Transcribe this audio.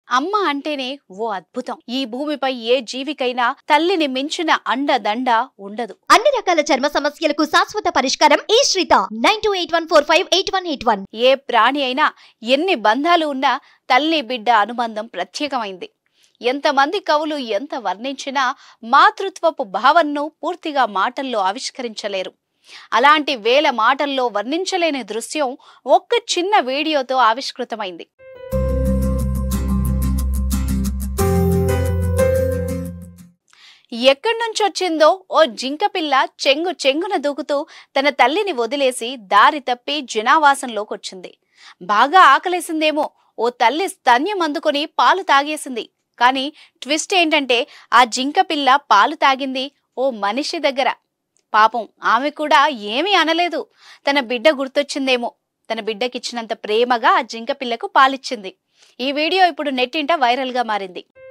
అమ్మ అంటేనే ఓ అద్భుతం ఈ భూమిపై ఏ జీవికైనా తల్లిని మించిన అండదండ ఉండదు అన్ని రకాల చర్మ సమస్యలకు శాశ్వత పరిష్కారం ఈ శ్రీత nine two eight one four five eight one eight one ఏ ప్రాణి అయినా ఎన్ని బంధాలు ఉన్నా తల్లి బిడ్డ అనుబంధం ప్రత్యేకమైంది ఎంతమంది కవులు ఎంత వర్ణించినా మాతృత్వపు భావనను పూర్తిగా మాటల్లో ఆవిష్కరించలేరు అలాంటి వేల మాటల్లో వర్ణించలేని దృశ్యం ఒక్క చిన్న వీడియోతో ఆవిష్కృతమైంది ఎక్కడి నుంచి వచ్చిందో ఓ జింక పిల్ల చెంగు చెంగున దూకుతూ తన తల్లిని వదిలేసి దారి తప్పి జనావాసంలోకి వచ్చింది బాగా ఆకలేసిందేమో ఓ తల్లి స్తన్యం అందుకొని పాలు తాగేసింది కానీ ట్విస్ట్ ఏంటంటే ఆ జింక పిల్ల పాలు తాగింది ఓ మనిషి దగ్గర పాపం ఆమె కూడా ఏమీ అనలేదు తన బిడ్డ గుర్తొచ్చిందేమో తన బిడ్డకిచ్చినంత ప్రేమగా ఆ జింక పిల్లకు పాలిచ్చింది ఈ వీడియో ఇప్పుడు నెట్టింట వైరల్గా మారింది